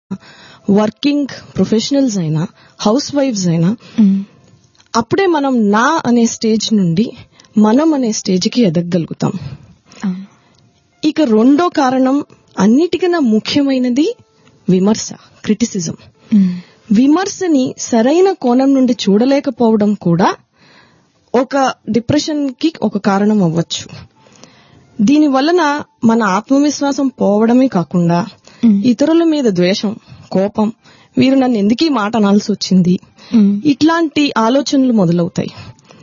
Working professionals అయినా హౌస్ వైఫ్స్ అయినా అప్పుడే మనం నా అనే స్టేజ్ నుండి మనం అనే స్టేజ్కి ఎదగగలుగుతాం అవును ఇక రెండో కారణం అన్నిటికన్నా ముఖ్యమైనది విమర్శ క్రిటిసిజం విమర్శని సరైన కోణం నుండి చూడలేకపోవడం కూడా ఒక డిప్రెషన్ కి ఒక కారణం అవ్వచ్చు దీని వలన మన ఆత్మవిశ్వాసం పోవడమే కాకుండా ఇతరుల మీద ద్వేషం కోపం వీరు నన్ను ఎందుకు ఈ మాట అనాల్సి వచ్చింది ఇట్లాంటి ఆలోచనలు మొదలవుతాయి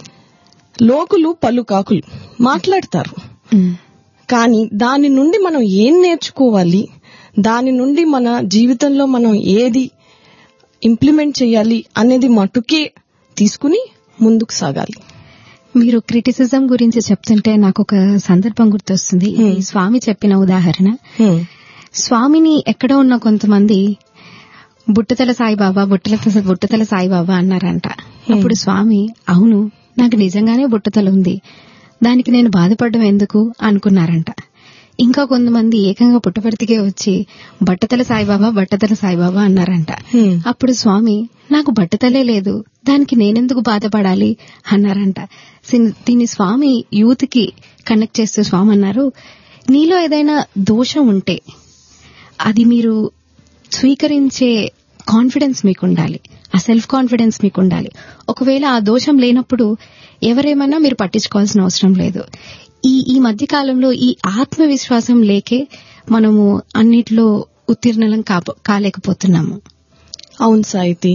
లోకులు పలు కాకులు మాట్లాడతారు కానీ దాని నుండి మనం ఏం నేర్చుకోవాలి దాని నుండి మన జీవితంలో మనం ఏది ఇంప్లిమెంట్ చేయాలి అనేది మటుకే తీసుకుని ముందుకు సాగాలి మీరు క్రిటిసిజం గురించి చెప్తుంటే నాకు ఒక సందర్భం గుర్తొస్తుంది ఈ స్వామి చెప్పిన ఉదాహరణ హ్మ్. స్వామిని ఎక్కడ ఉన్న కొంతమంది బుట్టతల సాయిబాబా బుట్టల బుట్టతల సాయిబాబా అన్నారంట అప్పుడు స్వామి అవును నాకు నిజంగానే బుట్టతల ఉంది దానికి నేను బాధపడడం ఎందుకు అనుకున్నారంట ఇంకా కొంతమంది ఏకంగా పుట్టపర్తికే వచ్చి బట్టతల సాయిబాబా బట్టతల సాయిబాబా అన్నారంట హ్మ్. అప్పుడు స్వామి నాకు బట్టతలే లేదు దానికి నేనెందుకు బాధపడాలి అన్నారంట సిన్- దీన్ని స్వామి యూత్ కి కనెక్ట్ చేస్తూ స్వామి అన్నారు నీలో ఏదైనా దోషం ఉంటే అది మీరు స్వీకరించే కాన్ఫిడెన్స్ మీకు ఉండాలి ఆ సెల్ఫ్ కాన్ఫిడెన్స్ మీకు ఉండాలి ఒకవేళ ఆ దోషం లేనప్పుడు ఎవరేమన్నా మీరు పట్టించుకోవాల్సిన అవసరం లేదు ఈ ఈ మధ్య కాలంలో ఈ ఆత్మవిశ్వాసం లేకే మనము అన్నిట్లో ఉత్తీర్ణలం కాప- కాలేకపోతున్నాము అవును సాయితి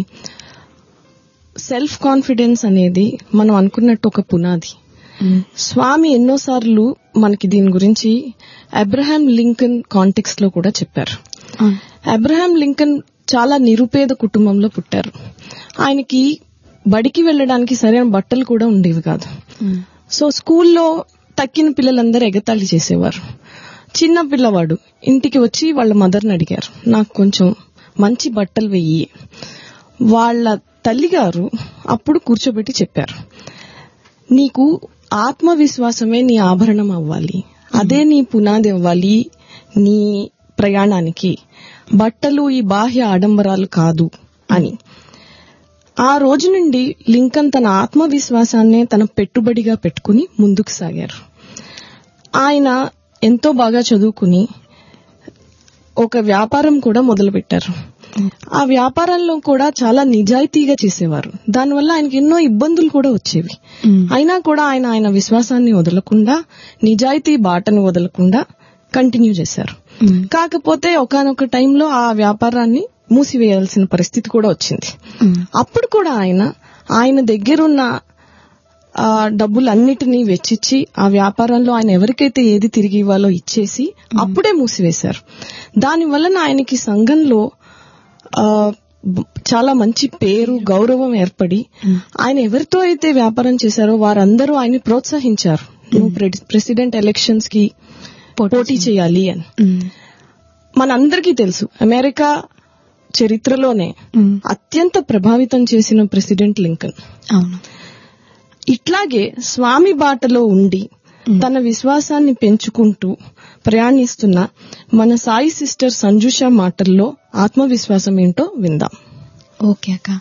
సెల్ఫ్ కాన్ఫిడెన్స్ అనేది మనం అనుకున్నట్టు ఒక పునాది స్వామి ఎన్నోసార్లు మనకి దీని గురించి అబ్రహాం లింకన్ కాంటెక్స్ట్ లో కూడా చెప్పారు అబ్రహాం లింకన్ చాలా నిరుపేద కుటుంబంలో పుట్టారు ఆయనకి బడికి వెళ్ళడానికి సరైన బట్టలు కూడా ఉండేవి కాదు సో స్కూల్లో తక్కిన పిల్లలందరూ ఎగతాళి చేసేవారు చిన్న పిల్లవాడు ఇంటికి వచ్చి వాళ్ళ మదర్ని అడిగారు నాకు కొంచెం మంచి బట్టలు వెయ్యి వాళ్ళ తల్లిగారు అప్పుడు కూర్చోబెట్టి చెప్పారు నీకు ఆత్మవిశ్వాసమే నీ ఆభరణం అవ్వాలి అదే నీ పునాది అవ్వాలి నీ ప్రయాణానికి బట్టలు ఈ బాహ్య ఆడంబరాలు కాదు అని ఆ రోజు నుండి లింకన్ తన ఆత్మవిశ్వాసాన్నే తన పెట్టుబడిగా పెట్టుకుని ముందుకు సాగారు ఆయన ఎంతో బాగా చదువుకుని ఒక వ్యాపారం కూడా మొదలుపెట్టారు ఆ వ్యాపారంలో కూడా చాలా నిజాయితీగా చేసేవారు దానివల్ల ఆయనకి ఎన్నో ఇబ్బందులు కూడా వచ్చేవి అయినా కూడా ఆయన ఆయన విశ్వాసాన్ని వదలకుండా నిజాయితీ బాటను వదలకుండా కంటిన్యూ చేశారు కాకపోతే ఒకనొక టైంలో ఆ వ్యాపారాన్ని మూసివేయాల్సిన పరిస్థితి కూడా వచ్చింది అప్పుడు కూడా ఆయన ఆయన దగ్గరున్న ఆ డబ్బులన్నిటినీ వెచ్చిచ్చి ఆ వ్యాపారంలో ఆయన ఎవరికైతే ఏది తిరిగి ఇవ్వాలో ఇచ్చేసి అప్పుడే మూసివేశారు దాని వలన ఆయనకి సంఘంలో ఆ, బ- చాలా మంచి పేరు గౌరవం ఏర్పడి ఆయన ఎవరితో అయితే వ్యాపారం చేశారో వారందరూ ఆయన్ని ప్రోత్సహించారు నువ్వు ప్రె- ప్రెసిడెంట్ ఎలక్షన్స్ కి పోటీ చేయాలి అని మనందరికీ తెలుసు అమెరికా చరిత్రలోనే అత్యంత ప్రభావితం చేసిన ప్రెసిడెంట్ లింకన్ అవును ఇట్లాగే స్వామి బాటలో ఉండి తన విశ్వాసాన్ని పెంచుకుంటూ ప్రయాణిస్తున్న మన సాయి సిస్టర్ సంజుష మాటల్లో ఆత్మవిశ్వాసం ఏంటో విందాం ఓకే అక్క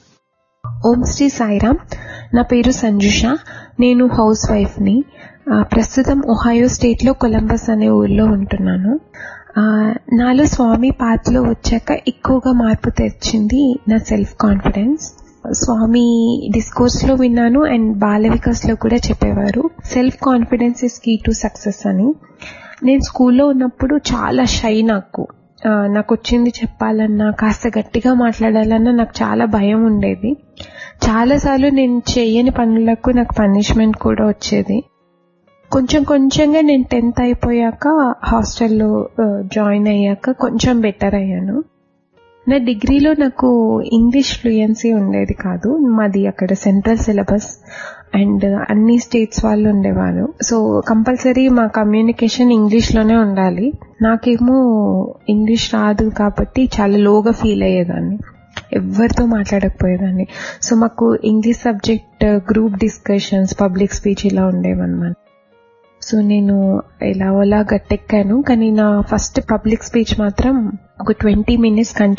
ఓం శ్రీ సాయిరామ్ నా పేరు సంజుష నేను హౌస్ వైఫ్ని ఆ, ప్రస్తుతం ఒహాయో స్టేట్లో కొలంబస్ అనే ఊర్లో ఉంటున్నాను ఆ, నాలో స్వామి పాత్రలో వచ్చాక ఎక్కువగా మార్పు తెచ్చింది నా సెల్ఫ్ కాన్ఫిడెన్స్ స్వామి డిస్కోర్స్ లో విన్నాను అండ్ బాల వికాస్ లో కూడా చెప్పేవారు self confidence is key to success అని నేను స్కూల్లో ఉన్నప్పుడు చాలా షై నాకు ఆ, నాకు వచ్చింది చెప్పాలన్నా కాస్త గట్టిగా మాట్లాడాలన్నా నాకు చాలా భయం ఉండేది చాలాసార్లు నేను చేయని పనులకు నాకు పనిష్మెంట్ కూడా వచ్చేది కొంచెం కొంచెంగా నేను టెన్త్ అయిపోయాక హాస్టల్లో ఆ, జాయిన్ అయ్యాక కొంచెం బెటర్ అయ్యాను నా డిగ్రీలో నాకు ఇంగ్లీష్ ఫ్లూయెన్సీ ఉండేది కాదు మాది అక్కడ సెంట్రల్ సిలబస్ అండ్ అన్ని స్టేట్స్ వాళ్ళు ఉండేవారు సో కంపల్సరీ మా కమ్యూనికేషన్ ఇంగ్లీష్లోనే ఉండాలి నాకేమో ఇంగ్లీష్ రాదు కాబట్టి చాలా లోగా ఫీల్ అయ్యేదాన్ని ఎవరితో మాట్లాడకపోయేదాన్ని సో మాకు English subject group discussions public speech ఇలా ఉండేవన్నమాట సో నేను ఎలా ఓలా గట్టెక్కాను కానీ నా ఫస్ట్ పబ్లిక్ స్పీచ్ మాత్రం ఒక ట్వంటీ మినిట్స్ కంటిన్యూ